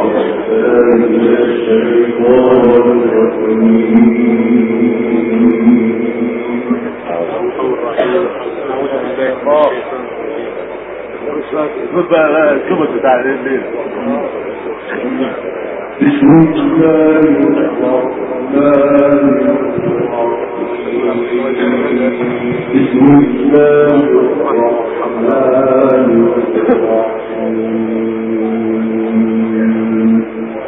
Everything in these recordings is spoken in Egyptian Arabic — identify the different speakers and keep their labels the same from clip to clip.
Speaker 1: بقى الكبس بتاع الليل
Speaker 2: بسم الله الرحمن بسم الله الرحمن الرحيم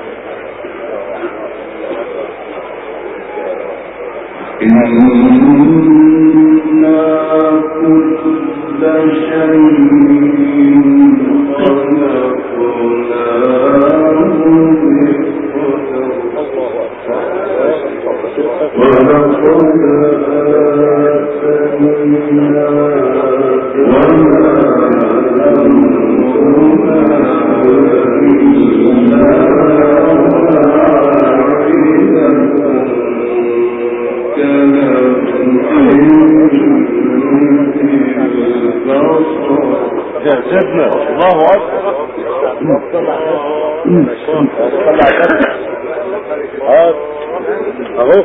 Speaker 2: إنا كل شيء
Speaker 1: سيدنا الله اكبر اهو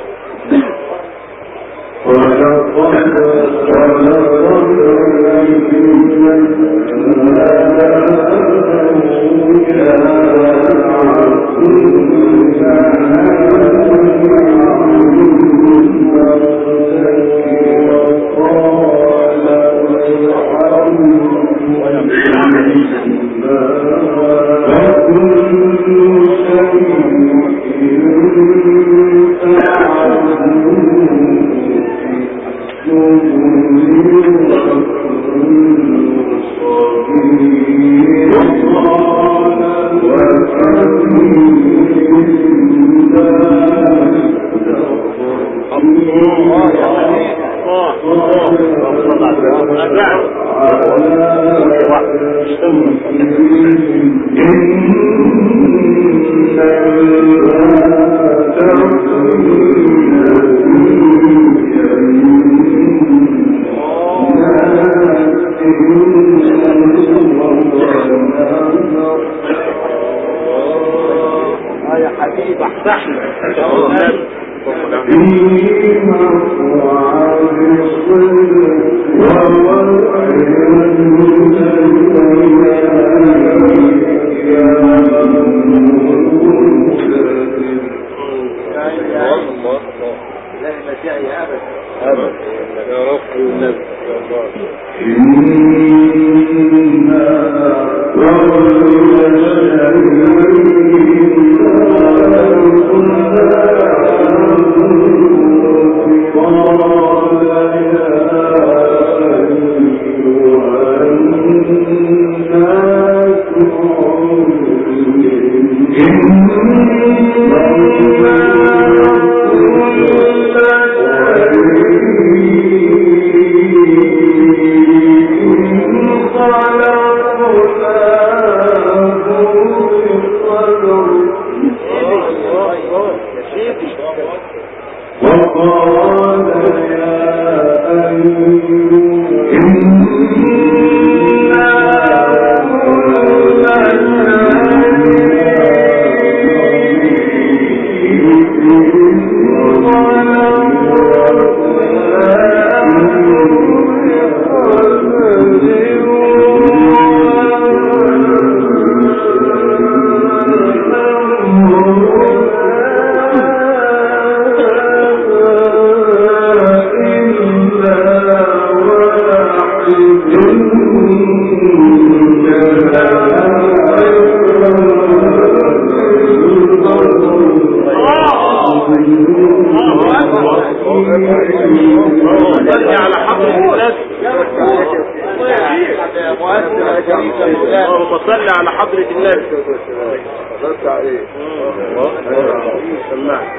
Speaker 3: يا حبيبي احسحنا لا مجاء يا ابدا
Speaker 1: يا رب والنبي يا الله
Speaker 3: يا سيدي
Speaker 2: وقال يا
Speaker 3: صلي على حضرة النبي يا مؤثر يا شريك يا مولانا اللهم صل على حضرة النبي
Speaker 1: صلت عليه سمعت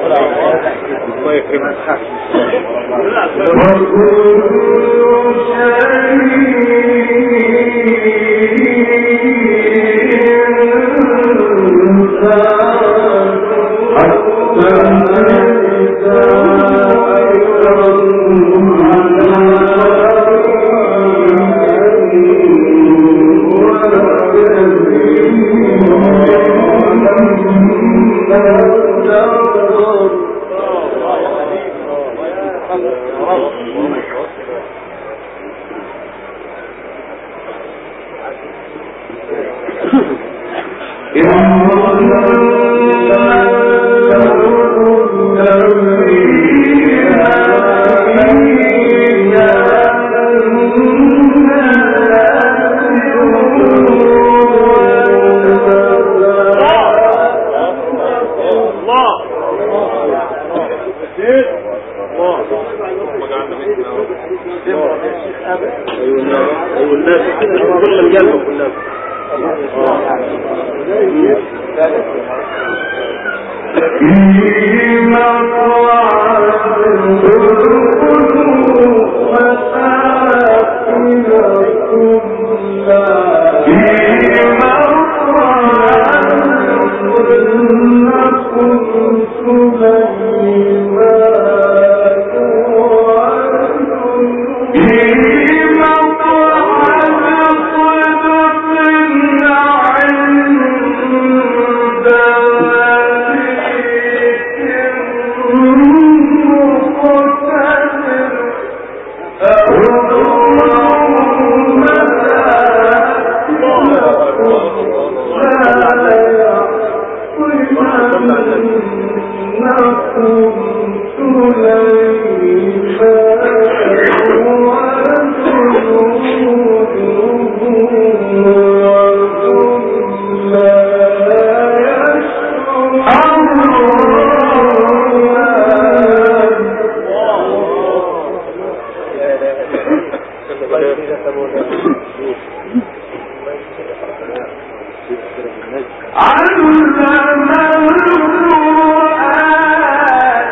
Speaker 3: الله يكرمك الله الله اللهم اجعلنا منك ايوه الناس ايوه الناس كل الجنه كلها
Speaker 2: علم القرآن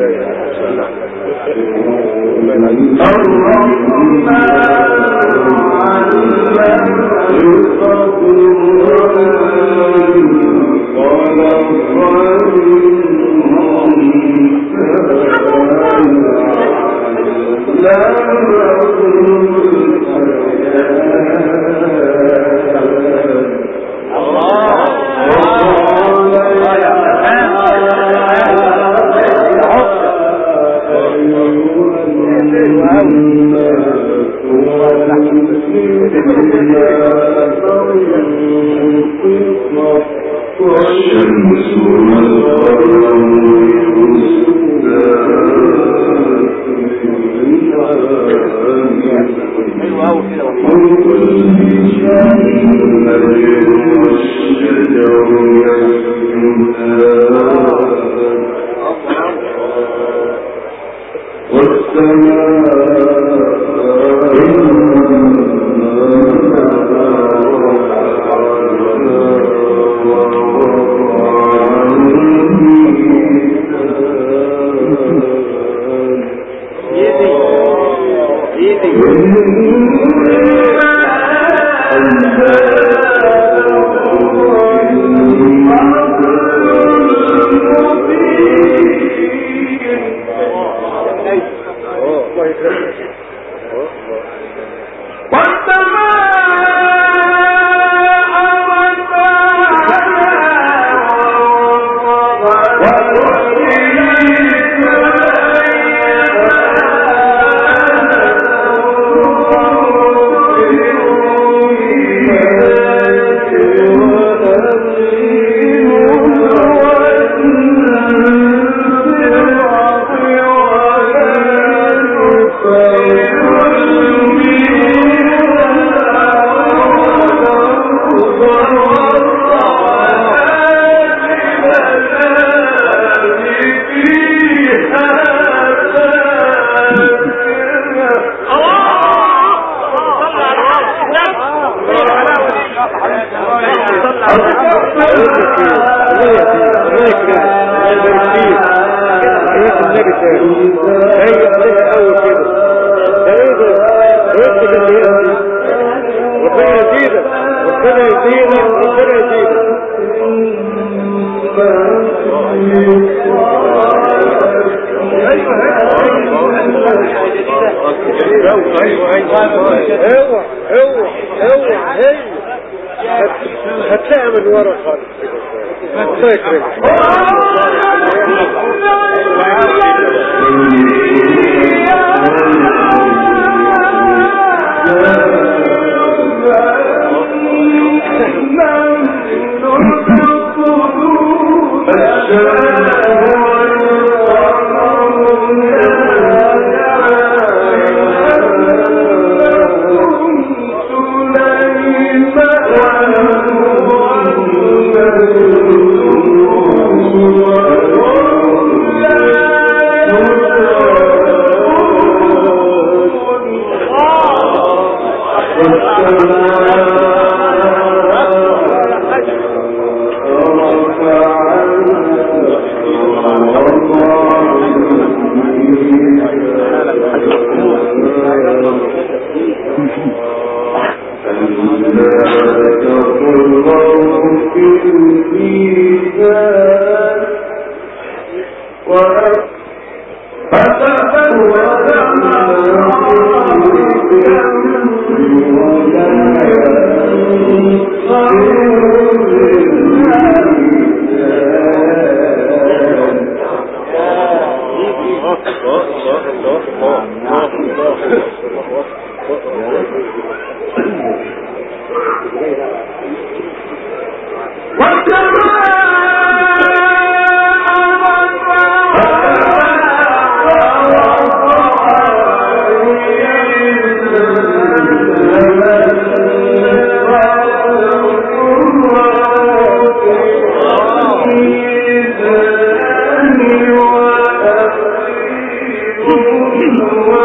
Speaker 2: Thank you.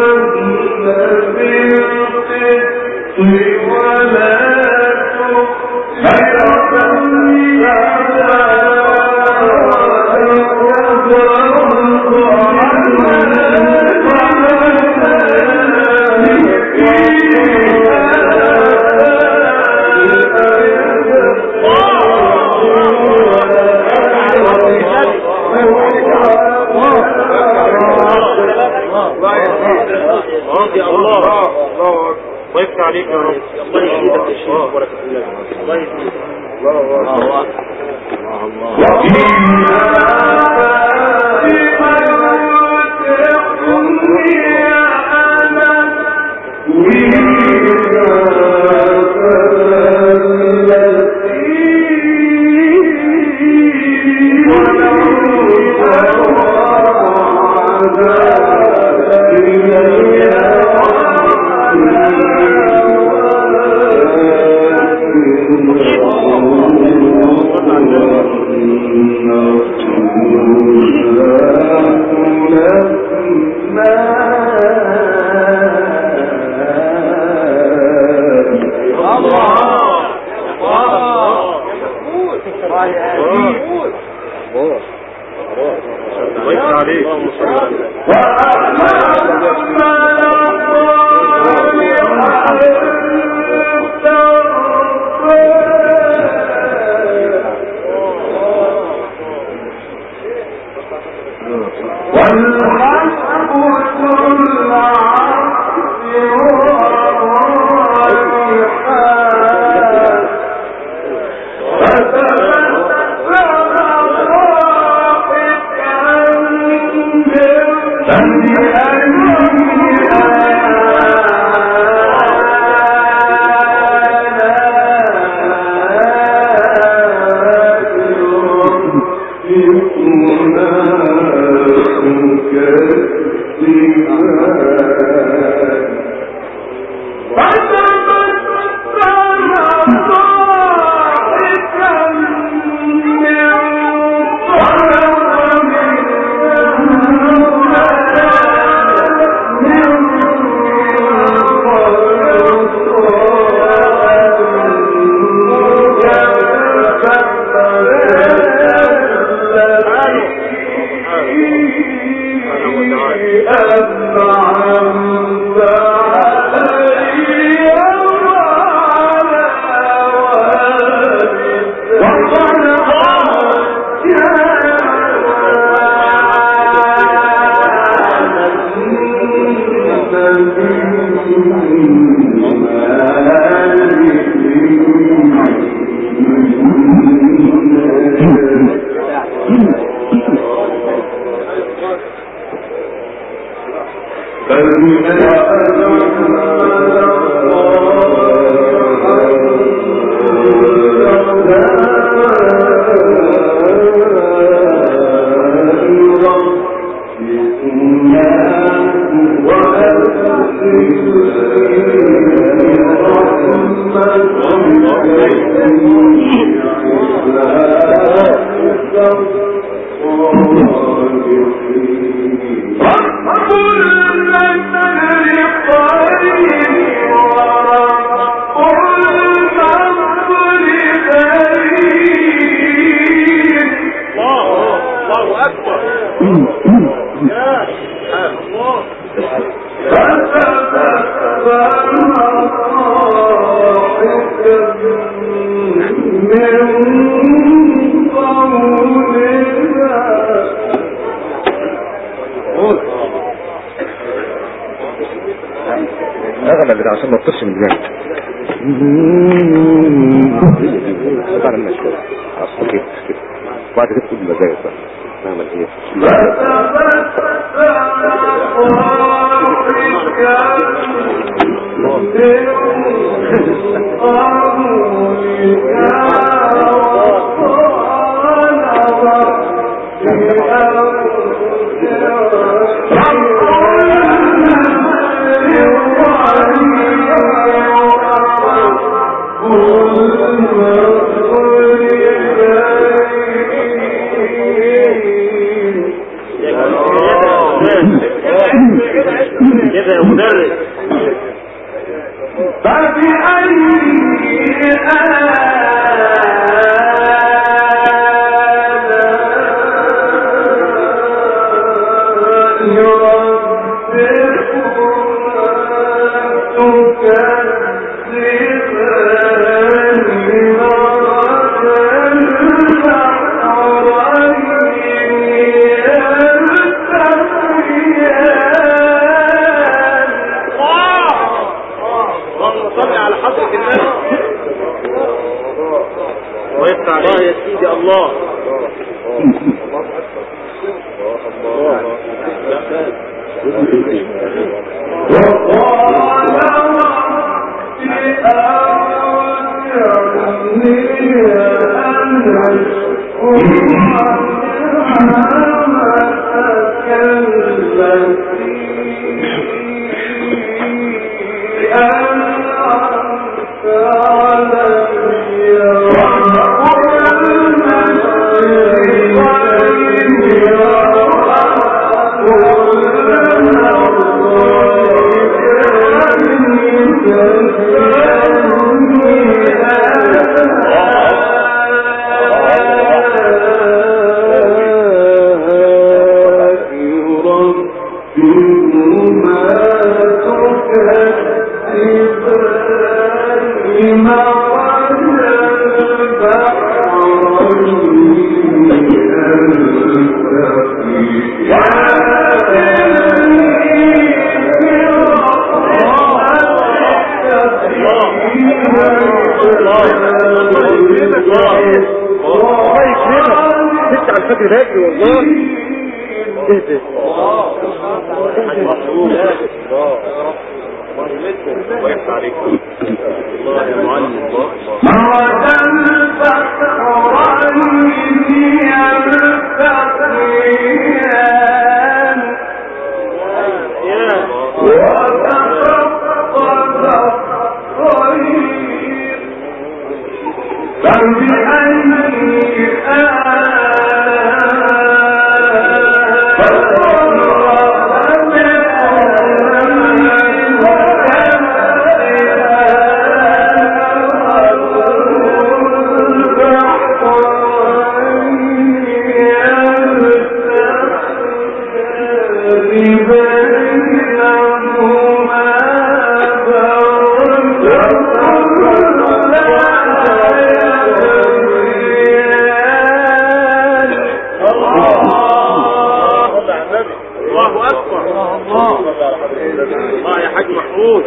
Speaker 3: اه يا الله الله ويفتح عليك يا رب الله يزيدك يا شيخ بركة الله الله يزيدك الله ويفتح عليك اللهم صل على
Speaker 1: اغلى كده عشان ما تطش من الجنب طبعا المشكلة اصل كده كده بعد كده تقول مزايا بقى نعمل ايه
Speaker 3: كده يا مدرس الله يكرمك انت على الفجر باجي والله اهدى الله يفتح عليك الله يا معلم الله الله اكبر الله يا حاج محمود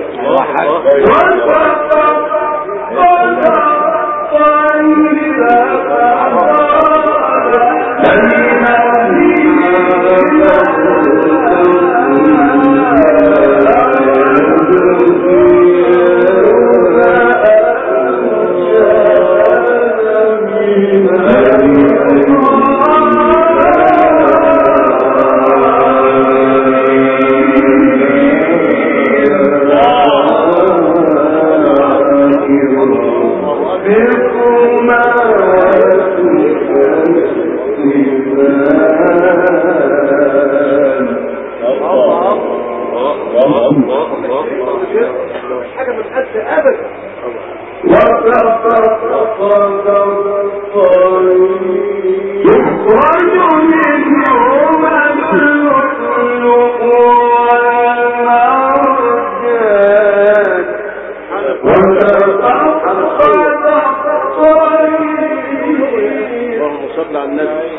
Speaker 3: اللهم صل على النبي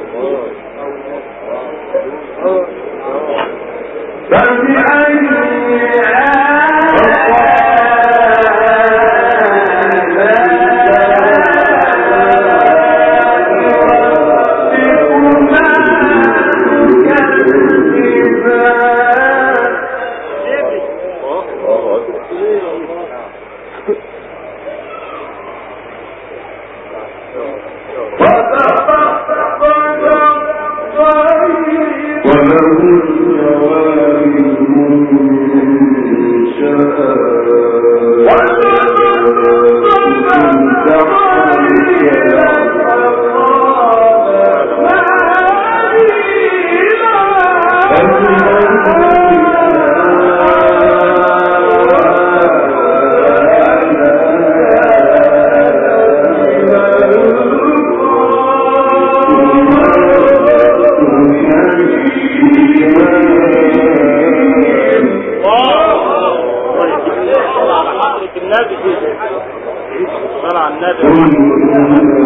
Speaker 3: صل على حضرة النبي صل على النبي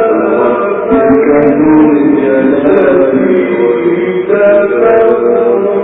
Speaker 2: Thank you.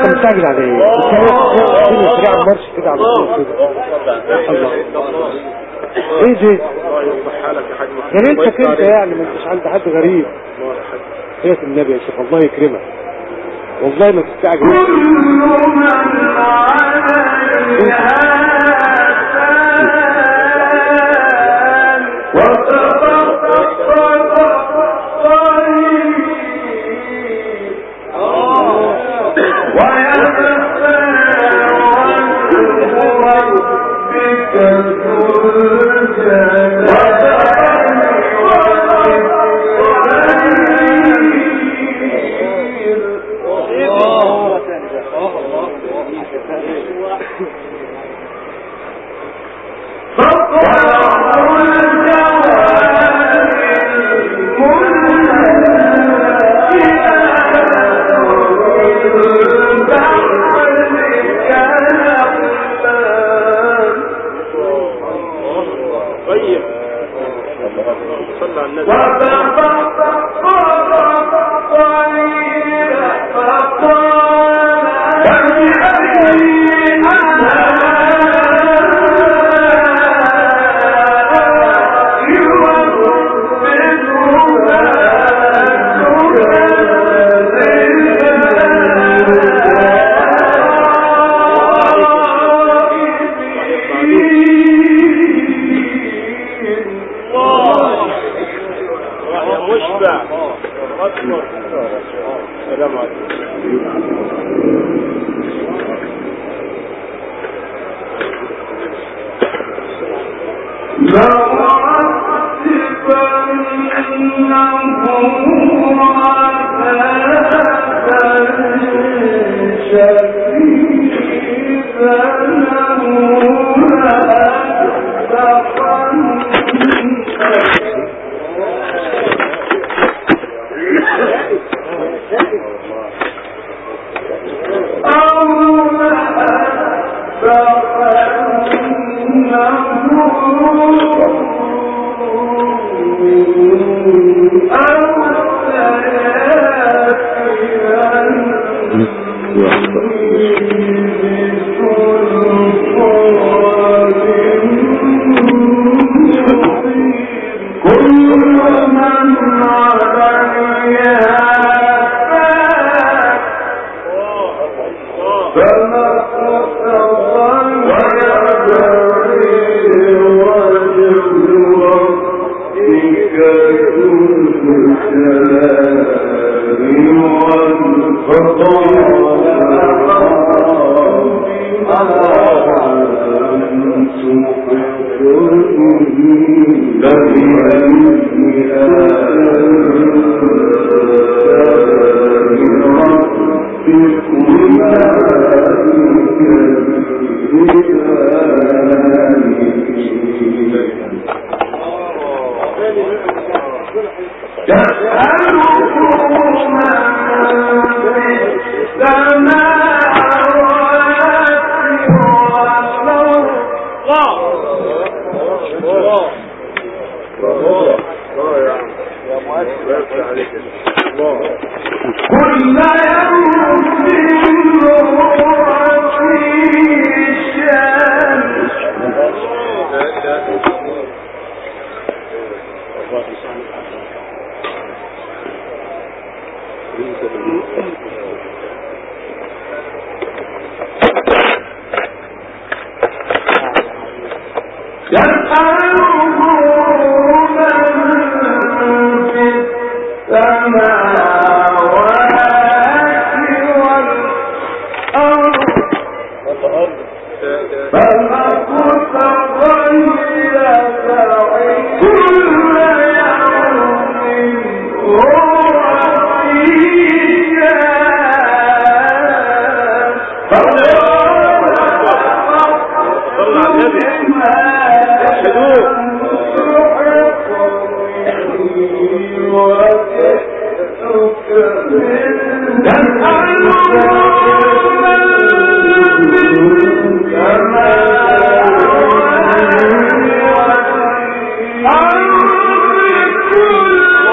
Speaker 4: انت مستعجل على ايه؟ انت سريع المارش كده على طول كده ايه ده؟ يا ريتك انت يعني ما انتش عند حد غريب يا النبي يا شيخ الله يكرمك والله ما تستعجل
Speaker 3: طيب صلى على النبي يا مشبع اكبر سلام عليكم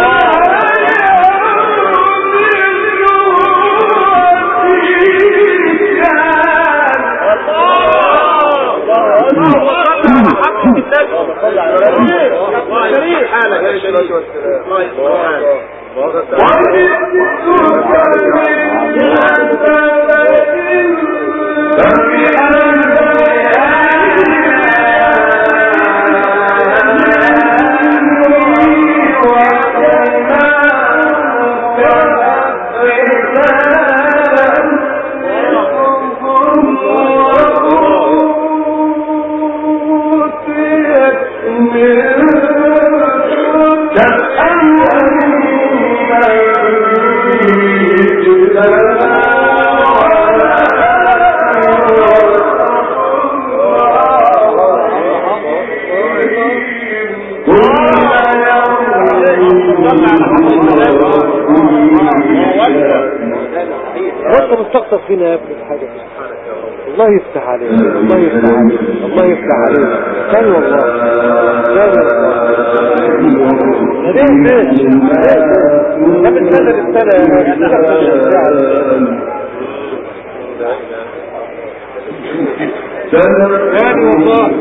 Speaker 2: Thank you.
Speaker 4: وانت مستقصد فينا يا ابني الحاجة الله يفتح عليك الله يفتح عليك الله يفتح عليك ثاني والله ثاني والله ليه ليه ليه ده من سنة للسنة ثاني والله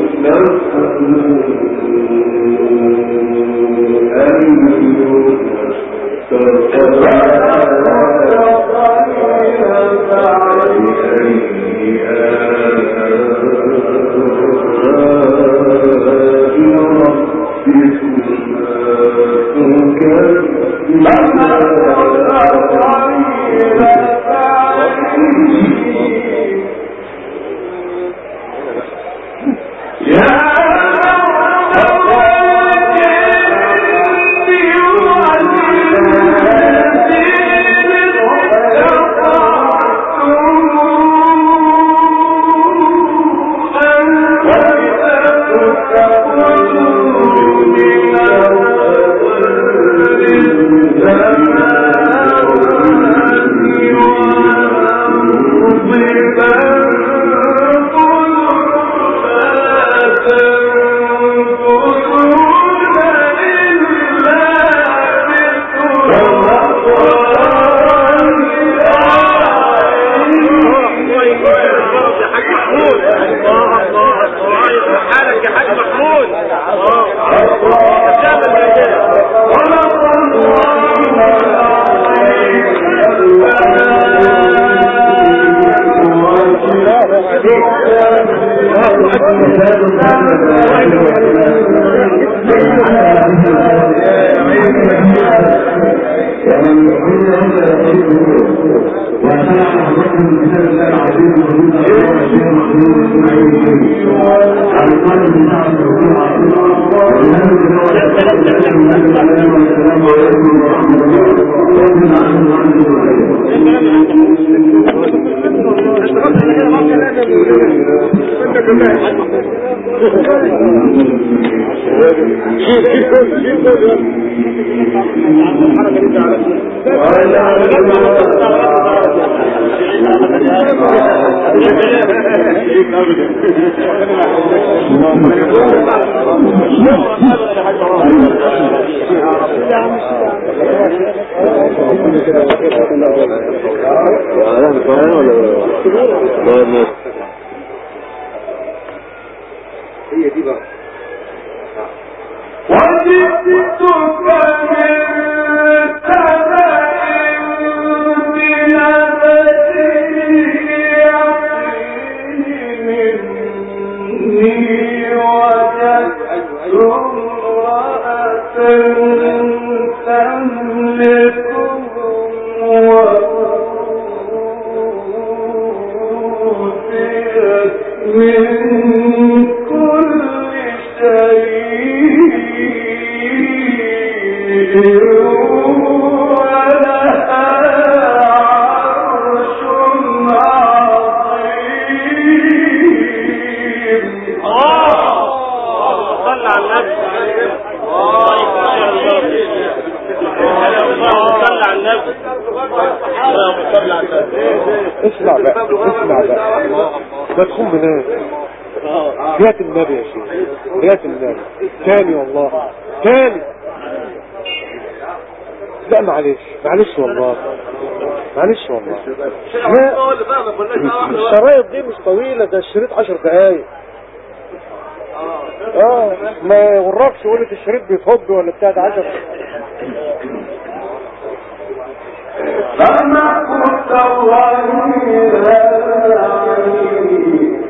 Speaker 4: اسمع بقى اسمع بقى ما تخون بناس جات النبي يا شيخ جات النبي تاني والله تاني لا معلش معلش والله معلش والله لا الشرايط دي مش طويلة ده الشريط عشر دقايق اه ما يغركش يقول لك الشريط بيفض ولا بتاع ده عجب
Speaker 2: فما كنت غير العين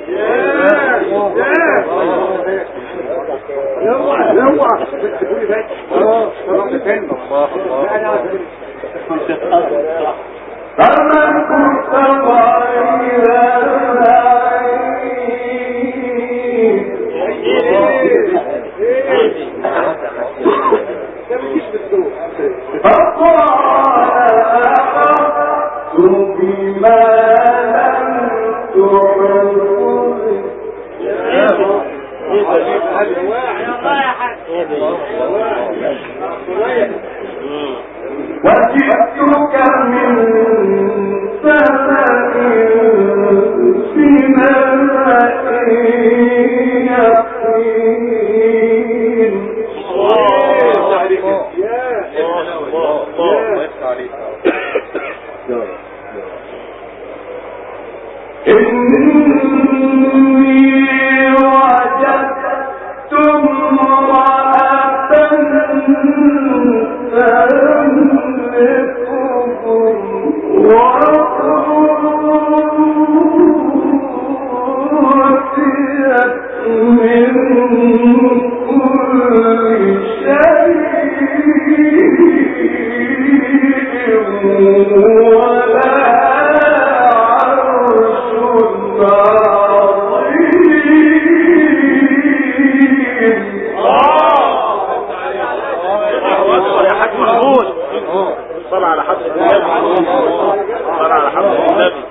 Speaker 2: فما كنت غير العين فقال أخذت بما لم تحب وجئتك من سبأ بنبأ يقين إني وجدت امرأة تملكهم وأوتيت من كل شيء ولا عرش عظيم
Speaker 3: يا حاج محمود صلى على حضرة النبي صلى على حضرة النبي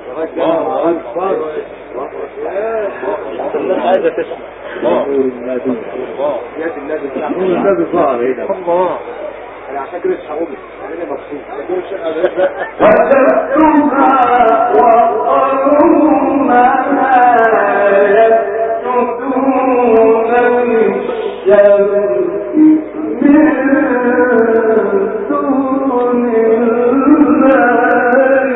Speaker 3: الناس عايزة تسمع
Speaker 2: وجدتها وقومها يسجدون للشمس من دون الله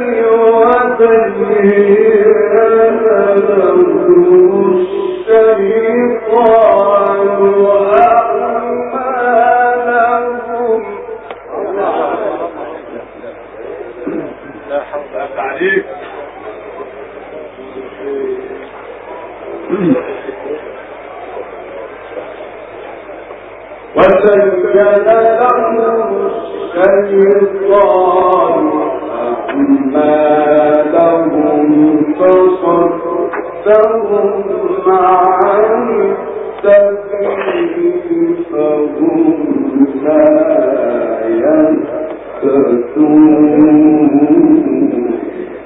Speaker 2: وزين لهم الشيطان أعمالهم وزين لهم الشيطان أعمالهم فصدهم عن السبيل فهم لا يهتدون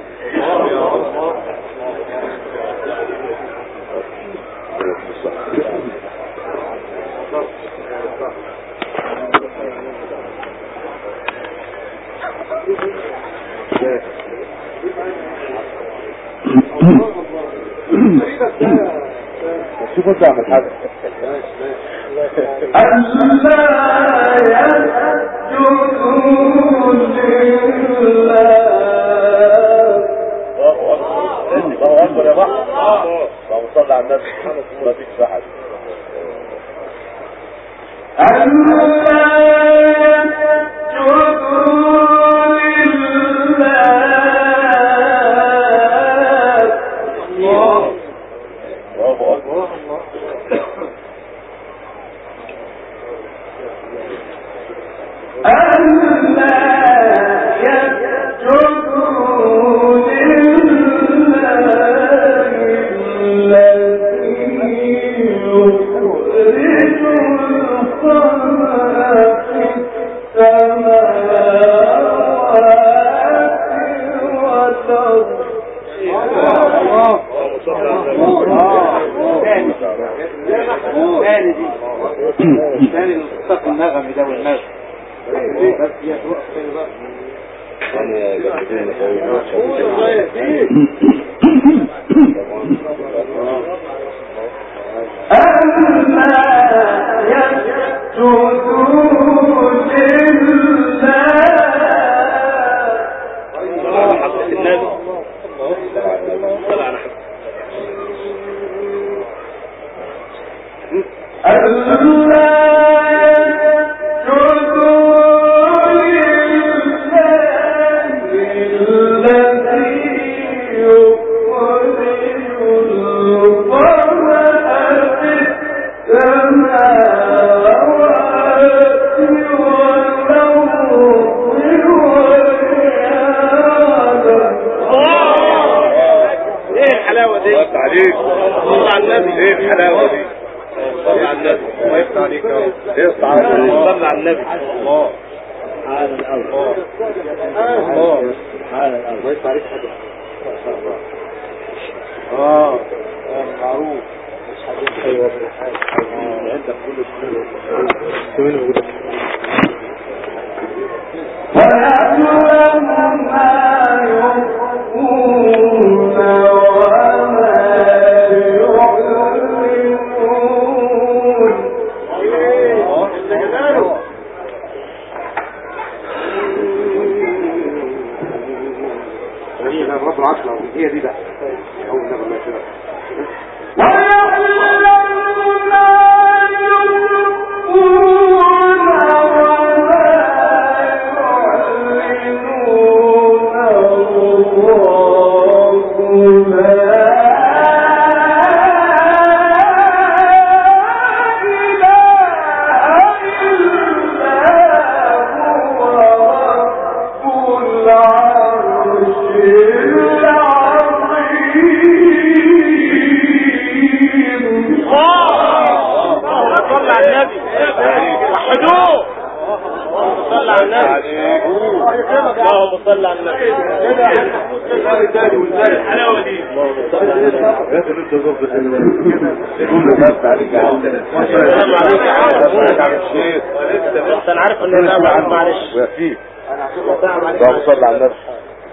Speaker 1: شوف انت احمد حاجه
Speaker 2: ألا يسجدوا لله
Speaker 1: الله اكبر يا بحر اللهم صل على النبي ما فيش واحد
Speaker 2: ألا يسجدوا لله
Speaker 1: الله اكبر
Speaker 2: ألا يسجدوا لله الذي يخرج الخلق في السماوات والأرض ألا يسجدوا لله
Speaker 3: صلى على حضرة النبي صلى على حضرة ايه الحلاوه دي
Speaker 1: الله عليك
Speaker 3: صل على النبي
Speaker 1: ايه الحلاوه دي
Speaker 3: صل على النبي
Speaker 1: الله يفتح عليك يا رب اقطع عليك
Speaker 3: صل على النبي
Speaker 1: الله
Speaker 5: تعالى الأول
Speaker 1: الله
Speaker 5: تعالى الأول
Speaker 1: الله يفتح عليك حاجه اه معروف
Speaker 5: أيوة
Speaker 1: عندك كل شيء هي ده رب العصر هي دي بقى اول نبي الله يسلمك
Speaker 3: صل على النبي وحدوه صل على النبي اللهم صل على النبي الحلاوه دي
Speaker 1: يا سيدي انت ظبط الجمله بس عليك يا عم
Speaker 3: السلام عليكم يا عم.
Speaker 1: الشيخ
Speaker 3: بس انا عارف ان انا بعد معلش
Speaker 1: ويكفيك اللهم صل على النبي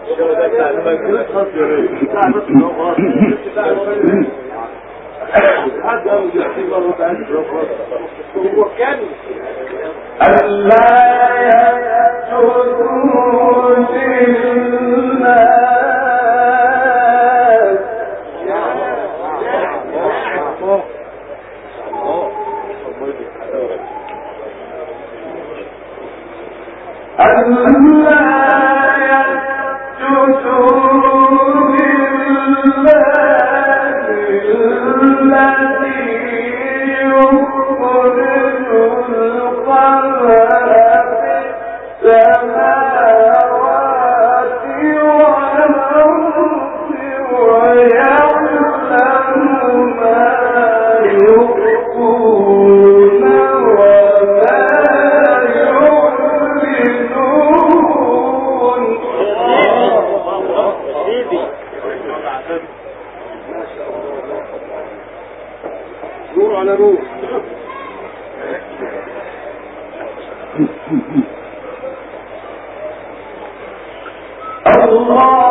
Speaker 1: نور على نور
Speaker 2: الله